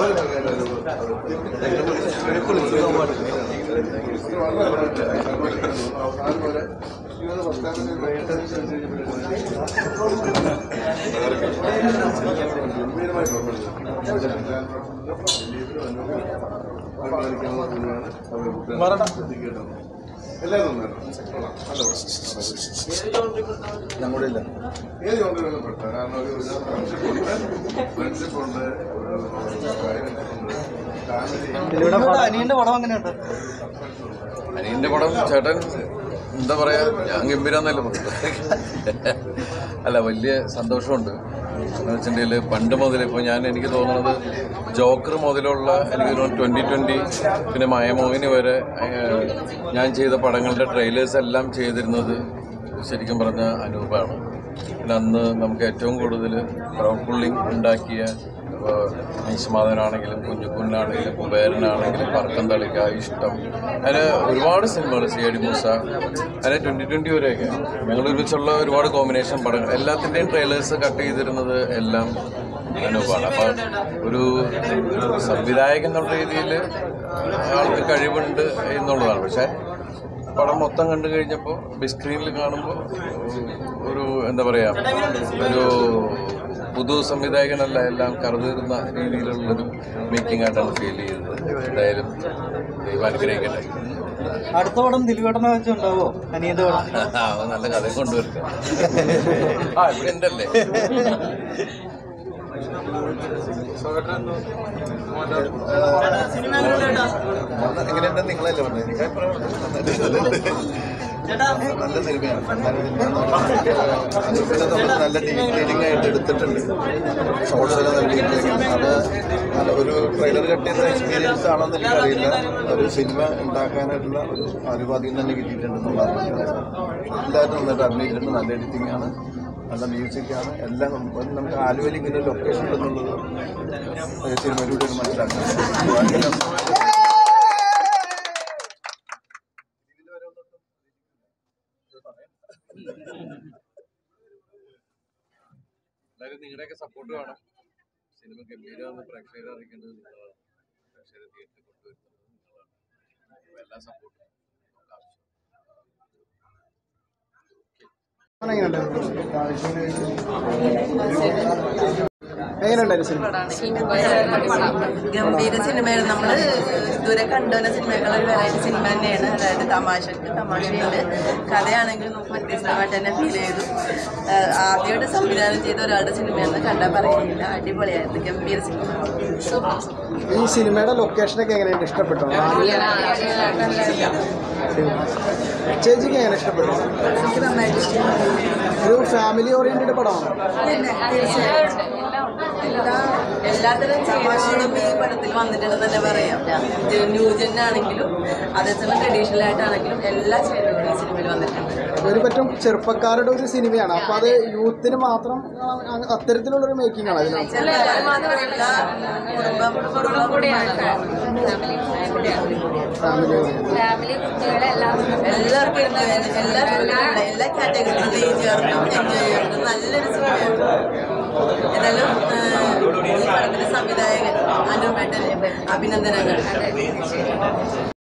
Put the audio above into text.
എല്ലാവരും ഞങ്ങളുടെ ഇല്ല ഏത് ജോണ്ടിലും പെട്ട കാരണം ഒരു ഫ്രണ്ട്ഷിപ്പ് ഉണ്ട് ഫാമിലി അനിയന്റെ പടം അങ്ങനെയുണ്ട് അനിയന്റെ പടം ചേട്ടൻ എന്താ പറയാ ഞാൻ ഗംഭീരാന്നല്ല പറഞ്ഞത് അല്ല വലിയ സന്തോഷമുണ്ട് എന്ന് വെച്ചിട്ടുണ്ടെങ്കിൽ പണ്ട് മുതൽ ഇപ്പോൾ ഞാൻ എനിക്ക് തോന്നുന്നത് ജോക്കർ മുതലുള്ള എനിക്ക് തോന്നുന്നു ട്വൻ്റി ട്വൻ്റി പിന്നെ മയമോഹിനി വരെ ഏഹ്, ഞാൻ ചെയ്ത പടങ്ങളുടെ ട്രെയിലേഴ്സ് എല്ലാം ചെയ്തിരുന്നത് ശരിക്കും പറഞ്ഞ അനൂപാണ് പിന്നെ അന്ന് നമുക്ക് ഏറ്റവും കൂടുതൽ ക്രൗഡ് പുള്ളിങ് ഉണ്ടാക്കിയ ഐശ്മാധവനാണെങ്കിലും കുഞ്ഞുകുഞ്ഞാണെങ്കിലും കുബേരനാണെങ്കിലും പറക്കം തളിക്ക ഇഷ്ടം അങ്ങനെ ഒരുപാട് സിനിമകൾ സി ഐ ഡി മൂസ അങ്ങനെ ട്വൻറ്റി ട്വൻറ്റി വരെയൊക്കെ ഞങ്ങൾ ഒരുമിച്ചുള്ള ഒരുപാട് കോമ്പിനേഷൻ പടങ്ങൾ എല്ലാത്തിൻ്റെയും ട്രെയിലേഴ്സ് കട്ട് ചെയ്തിരുന്നത് എല്ലാം അനൂപാണ് അപ്പം ഒരു സംവിധായകൻ എന്നുള്ള രീതിയിൽ ആൾക്ക് കഴിവുണ്ട് എന്നുള്ളതാണ് പക്ഷേ പടം മൊത്തം കണ്ടു കഴിഞ്ഞപ്പോൾ ബിഗ് സ്ക്രീനിൽ കാണുമ്പോൾ ഒരു എന്താ പറയുക ഒരു പുതു സംവിധായകനല്ല എല്ലാം കറുതീർന്ന രീതിയിലുള്ളൊരു മേക്കിംഗ് ആയിട്ടാണ് ഫീൽ ചെയ്തത് എന്തായാലും ദൈവം അനുഗ്രഹിക്കട്ടെ അടുത്ത പടം ദിലീപേട്ടനെ വെച്ചുണ്ടാവോ അനിയന്റെ പടം ആ, അവൻ നല്ല കഥ കൊണ്ടുവരട്ടെ ആ ഇവിടെ ഉണ്ടല്ലേ എങ്ങനെയുണ്ട് നിങ്ങളല്ലേ പറഞ്ഞത് എനിക്ക് നല്ല സിനിമയാണ് അനുപിന്നെ നമ്മൾ നല്ല ഡീറ്റെയിലിംഗ് ആയിട്ട് എടുത്തിട്ടുണ്ട് ഷോർട്സ് എല്ലാം നല്ല ഡീറ്റെയിലിംഗ് അത് നല്ല ഒരു ട്രെയിലർ കട്ടിയുന്ന എക്സ്പീരിയൻസ് ആണെന്ന് എനിക്കറിയില്ല ഒരു സിനിമ ഉണ്ടാക്കാനായിട്ടുള്ള ഒരു അനുവാദ്യം തന്നെ കിട്ടിയിട്ടുണ്ടെന്നുള്ളതാണ് എല്ലാവരും നന്നായിട്ട് അഭിനയിച്ചിട്ടുണ്ട് നല്ല എഡിറ്റിംഗ് ആണ് നല്ല മ്യൂസിക്കാണ് എല്ലാം നമുക്ക് നമുക്ക് ആലുവയിൽ ഇങ്ങനെ ഒരു ലൊക്കേഷൻ ഉണ്ടെന്നുള്ളത് സിനിമയിലൂടെ മനസ്സിലാക്കുന്നത് എല്ലാവരും നിങ്ങളുടെയൊക്കെ സപ്പോർട്ട് വേണം സിനിമ ഗംഭീരമെന്ന് പ്രേക്ഷകരെ അറിയിക്കേണ്ടത് നിങ്ങളാണ് പ്രേക്ഷകരെ തിയേറ്ററിൽ കൊണ്ടുവരുന്നത് നിങ്ങളാണ് അപ്പോൾ എല്ലാ സപ്പോർട്ടും നമുക്ക് ആവശ്യം എങ്ങനെയുണ്ടായിരുന്നു സിനിമ ഗംഭീര സിനിമയായിരുന്നു നമ്മൾ ഇതുവരെ കണ്ടുവന്ന സിനിമകൾ ഒരു വെറൈറ്റി സിനിമ തന്നെയാണ് അതായത് തമാശക്ക് തമാശയുണ്ട് കഥയാണെങ്കിലും നമുക്ക് വ്യത്യസ്തമായിട്ട് തന്നെ ഫീൽ ചെയ്തു ആഹ് ആദ്യമായിട്ട് സംവിധാനം ചെയ്ത ഒരാളുടെ സിനിമയെന്ന് കണ്ടാൽ പറയുന്നില്ല അടിപൊളിയായിരുന്നു ഗംഭീര സിനിമ ഈ സിനിമയുടെ ലൊക്കേഷനൊക്കെ എങ്ങനെയുണ്ട് ഇഷ്ടപ്പെട്ടോ ചേച്ചിക്ക് എങ്ങനെ ഇഷ്ടപ്പെട്ടു എനിക്ക് നന്നായിട്ട് ഇഷ്ടപ്പെട്ടു ഒരു ഫാമിലി ഓറിയന്റഡ് പടമാണ് പിന്നെ തീർച്ചയായിട്ടും എല്ലാ എല്ലാത്തരം തമാശകളും ഈ പടത്തിൽ വന്നിട്ടുണ്ടെന്ന് തന്നെ പറയാം ന്യൂജൻ ആണെങ്കിലും അതേസമയം ട്രഡീഷണൽ ആയിട്ടാണെങ്കിലും എല്ലാ ചേരുവകളും ഈ സിനിമയിൽ വന്നിട്ടുണ്ട് ഒരു പറ്റും ചെറുപ്പക്കാരുടെ ഒരു സിനിമയാണ് അപ്പൊ അത് യൂത്തിന് മാത്രം ആ, അ- അത്തരത്തിലുള്ളൊരു മേക്കിംഗ് ആണ് അതിനകത്ത് ചെറുപ്പക്കാർ മാത്രമല്ല കുടുംബം കുടുംബം കൂടിയാണ് ഫാമിലി ഫാമിലി കുട്ടികളെല്ലാം എല്ലാവർക്കും enjoy ചെയ്യാൻ- എല്ലാ ഫാമിലിയിലുള്ള എല്ലാ കാറ്റഗറിയിലുള്ള ഏജുകാർക്കും എൻജോയ് ചെയ്യാൻ നല്ലൊരു സിനിമയാണ് ഏതായാലും ഏഹ്, ഈ പടത്തിന്റെ സംവിധായകൻ അനുപേട്ടന് അഭിനന്ദനങ്ങൾ